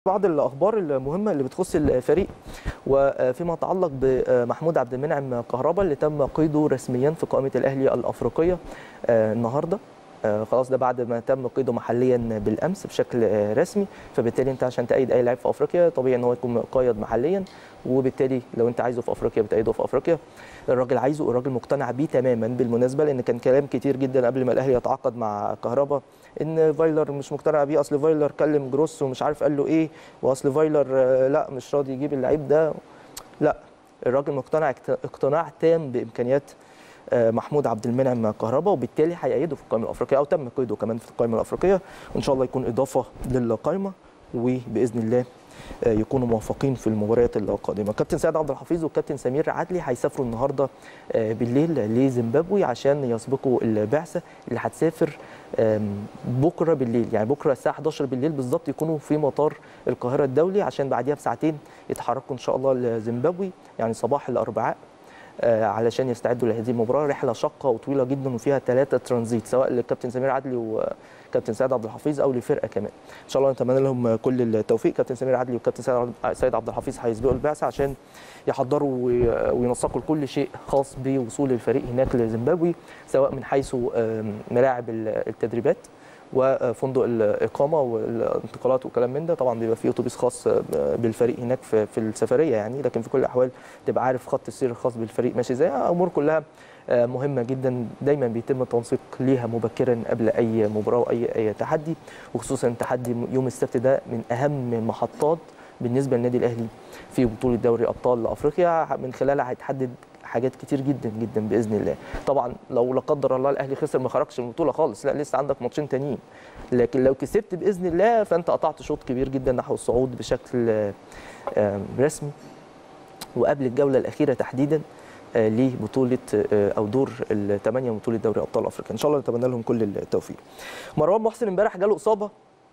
بعض الاخبار المهمه اللي بتخص الفريق وفيما يتعلق بمحمود عبد المنعم كهربا اللي تم قيده رسميا في قائمه الاهلي الافريقيه النهارده خلاص ده بعد ما تم قيده محليا بالامس بشكل رسمي فبالتالي انت عشان تأيد اي لاعب في افريقيا طبيعي ان هو يكون مقيد محليا وبالتالي لو انت عايزه في افريقيا بتأيده في افريقيا الراجل عايزه الراجل مقتنع بيه تماما بالمناسبه لان كان كلام كتير جدا قبل ما الاهلي يتعاقد مع كهربا ان فايلر مش مقتنع بيه اصل فايلر كلم جروس ومش عارف قال له ايه واصل فايلر لا مش راضي يجيب اللعيب ده لا الراجل مقتنع اقتناع تام بامكانيات محمود عبد المنعم كهربا وبالتالي هيأيده في القائمه الافريقيه او تم قيده كمان في القائمه الافريقيه وان شاء الله يكون اضافه للقائمه وباذن الله يكونوا موفقين في المباريات القادمه كابتن سيد عبد الحفيظ والكابتن سمير عدلي هيسافروا النهارده بالليل لزيمبابوي عشان يسبقوا البعثه اللي هتسافر بكره بالليل يعني بكره الساعه 11 بالليل بالظبط يكونوا في مطار القاهره الدولي عشان بعديها بساعتين يتحركوا ان شاء الله لزيمبابوي يعني صباح الاربعاء علشان يستعدوا لهذه المباراه رحله شاقه وطويله جدا وفيها ثلاثه ترانزيت سواء للكابتن سمير عدلي وكابتن سيد عبد الحفيظ او لفرقه كمان ان شاء الله نتمنى لهم كل التوفيق كابتن سمير عدلي وكابتن سيد عبد الحفيظ هيسبقوا البعثه عشان يحضروا وينسقوا لكل شيء خاص بوصول الفريق هناك لزيمبابوي سواء من حيث ملاعب التدريبات وفندق الاقامه والانتقالات وكلام من ده طبعا بيبقى فيه اتوبيس خاص بالفريق هناك في, في السفريه يعني لكن في كل الاحوال تبقى عارف خط السير الخاص بالفريق ماشي ازاي امور كلها مهمه جدا دايما بيتم التنسيق ليها مبكرا قبل اي مباراه واي اي تحدي وخصوصا تحدي يوم السبت ده من اهم المحطات بالنسبه للنادي الاهلي في بطوله دوري ابطال افريقيا من خلالها هيتحدد حاجات كتير جدا جدا باذن الله طبعا لو لا قدر الله الاهلي خسر ما خرجش من البطوله خالص لا لسه عندك ماتشين تانيين لكن لو كسبت باذن الله فانت قطعت شوط كبير جدا نحو الصعود بشكل رسمي وقبل الجوله الاخيره تحديدا لبطوله او دور الثمانيه بطوله دوري ابطال افريقيا ان شاء الله نتمنى لهم كل التوفيق مروان محسن امبارح جاله اصابه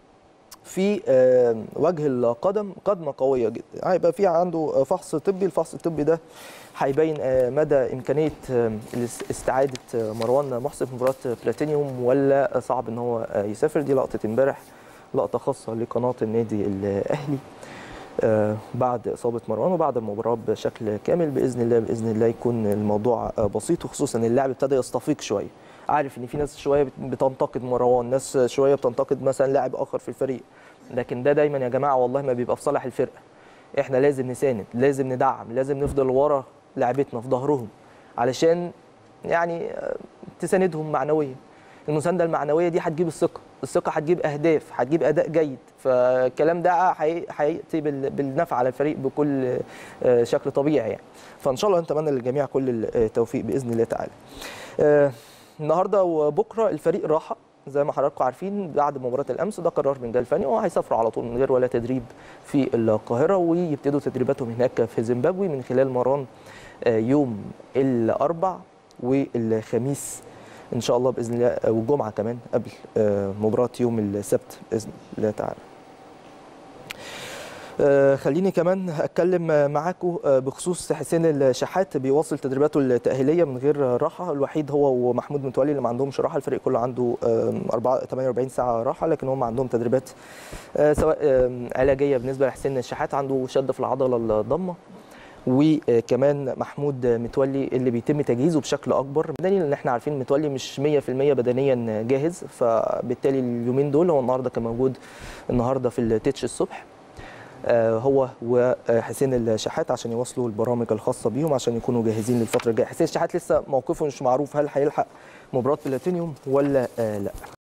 في وجه القدم قدمه قويه جدا هيبقى في عنده فحص طبي الفحص الطبي ده هيبين مدى امكانيه استعاده مروان محسن في مباراه بلاتينيوم ولا صعب ان هو يسافر دي لقطه امبارح لقطه خاصه لقناه النادي الاهلي بعد اصابه مروان وبعد المباراه بشكل كامل باذن الله باذن الله يكون الموضوع بسيط وخصوصا اللاعب ابتدى يستفيق شويه عارف ان في ناس شويه بتنتقد مروان ناس شويه بتنتقد مثلا لاعب اخر في الفريق لكن ده دايما يا جماعه والله ما بيبقى في صالح الفرقه احنا لازم نساند لازم ندعم لازم نفضل ورا لعبتنا في ظهرهم علشان يعني تساندهم معنويا المسانده المعنويه دي هتجيب الثقه الثقه هتجيب اهداف هتجيب اداء جيد فالكلام ده هياتي بالنفع على الفريق بكل شكل طبيعي يعني فان شاء الله نتمنى للجميع كل التوفيق باذن الله تعالى النهارده وبكره الفريق راحه زي ما حضراتكم عارفين بعد مباراه الامس ده قرار من الفني وهيسافروا على طول من غير ولا تدريب في القاهره ويبتدوا تدريباتهم هناك في زيمبابوي من خلال مران يوم الاربع والخميس ان شاء الله باذن الله والجمعه كمان قبل مباراه يوم السبت باذن الله تعالى خليني كمان اتكلم معاكم بخصوص حسين الشحات بيواصل تدريباته التاهيليه من غير راحه الوحيد هو ومحمود متولي اللي ما عندهمش راحه الفريق كله عنده 48 ساعه راحه لكن هم عندهم تدريبات سواء علاجيه بالنسبه لحسين الشحات عنده شد في العضله الضمه وكمان محمود متولي اللي بيتم تجهيزه بشكل اكبر بدليل ان احنا عارفين متولي مش 100% بدنيا جاهز فبالتالي اليومين دول هو النهارده كان موجود النهارده في التتش الصبح هو وحسين الشحات عشان يواصلوا البرامج الخاصه بيهم عشان يكونوا جاهزين للفتره الجايه حسين الشحات لسه موقفه مش معروف هل هيلحق مباراه بلاتينيوم ولا لا